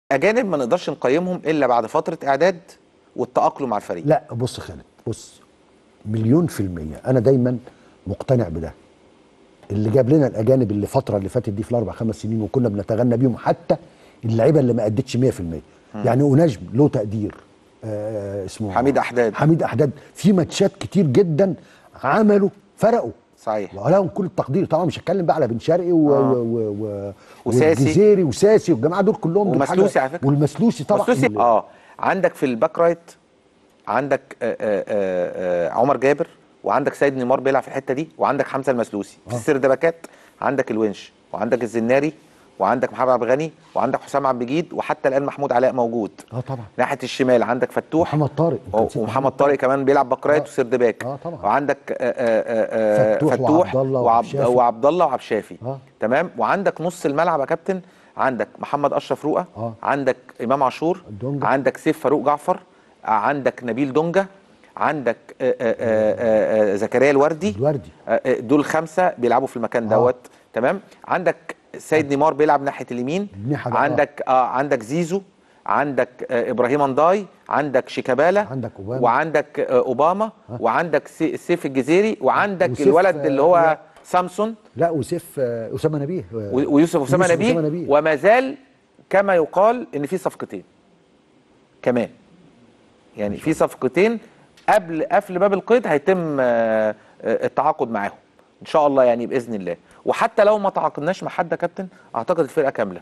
اجانب ما نقدرش نقيمهم الا بعد فتره اعداد والتاقلم مع الفريق لا بص خالد بص مليون في المية أنا دايما مقتنع بده اللي جاب لنا الأجانب اللي فترة اللي فاتت دي في الأربع خمس سنين وكنا بنتغنى بيهم حتى اللعيبة اللي ما أدتش 100% يعني أوناش له تقدير آه اسمه حميد أحداد. حميد أحداد في ماتشات كتير جدا عملوا فرقوا صحيح ولهم كل التقدير طبعا مش هتكلم بقى على بن شرقي و... آه. و... و... وساسي. والجزيري وساسي والجماعه دول كلهم دول ومسلوسي حاجة- على فكرة. والمسلوسي طبعا مسلوسي اه عندك في الباك رايت عندك آه آه آه آه عمر جابر وعندك سيد نيمار بيلعب في الحته دي وعندك حمزه المسلوسي في آه. السردباكات عندك الونش وعندك الزناري وعندك محمد عبد الغني وعندك حسام عبد المجيد وحتى الان محمود علاء موجود اه طبعا ناحيه الشمال عندك فتوح محمد طارق أنت و- نسيت ومحمد طارق كمان بيلعب باك رايت آه. وسردباك آه طبعا. وعندك آه، آه، آه، فتوح فتوح وعبد الله وعبد وعبد شافي. وعبد الله وعبد شافي آه. تمام وعندك نص الملعب يا كابتن عندك محمد اشرف رؤى آه. عندك امام عاشور دونجا. عندك سيف فاروق جعفر عندك نبيل دونجا عندك آه، آه، آه، آه، زكريا الوردي الوردي آه، آه، دول خمسه بيلعبوا في المكان آه. دوت تمام عندك سيد نيمار بيلعب ناحيه اليمين الناحية ده، آه. عندك آه عندك زيزو عندك آه ابراهيم انداي عندك شيكابالا عندك أوباما. وعندك آه اوباما وعندك سي- سيف الجزيري وعندك وسيف، الولد آه، اللي هو لا. سامسون لا وسيف آه، اسامه نبيه آه، و- ويوسف اسامه نبيه نبيه وما زال كما يقال ان في صفقتين كمان يعني في صفقتين قبل قفل باب القيد هيتم آه، آه، التعاقد معاهم ان شاء الله يعني باذن الله وحتى لو ما تعاقدناش مع حد يا كابتن اعتقد الفرقه كامله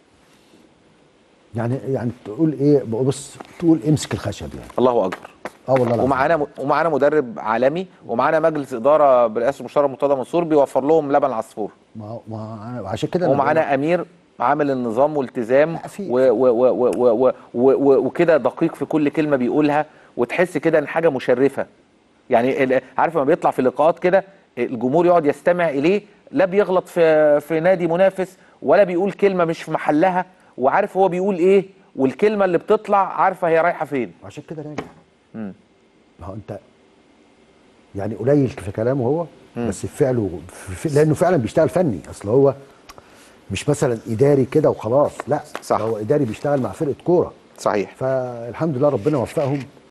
يعني يعني تقول ايه بص تقول امسك الخشب يعني الله اكبر اه والله العظيم. ومعانا ومعانا مدرب عالمي ومعانا مجلس اداره برئاسه المشرف مرتضى منصور بيوفر لهم لبن العصفور ما هو- ما هو أنا- عشان كده أنا بقول- ومعانا امير عامل النظام والتزام لا، في- و- و- و- و- و- و- و- وكده دقيق في كل كلمه بيقولها وتحس كده ان حاجه مشرفه يعني ال- عارف لما بيطلع في لقاءات كده الجمهور يقعد يستمع اليه لا بيغلط في في نادي منافس ولا بيقول كلمه مش في محلها وعارف هو بيقول ايه والكلمه اللي بتطلع عارفه هي رايحه فين عشان كده ناجح مم. ما هو انت يعني قليل في كلامه هو بس في فعله في في لانه فعلا بيشتغل فني اصل هو مش مثلا اداري كده وخلاص لا صح. هو اداري بيشتغل مع فرقه كوره صحيح فالحمد لله ربنا وفقهم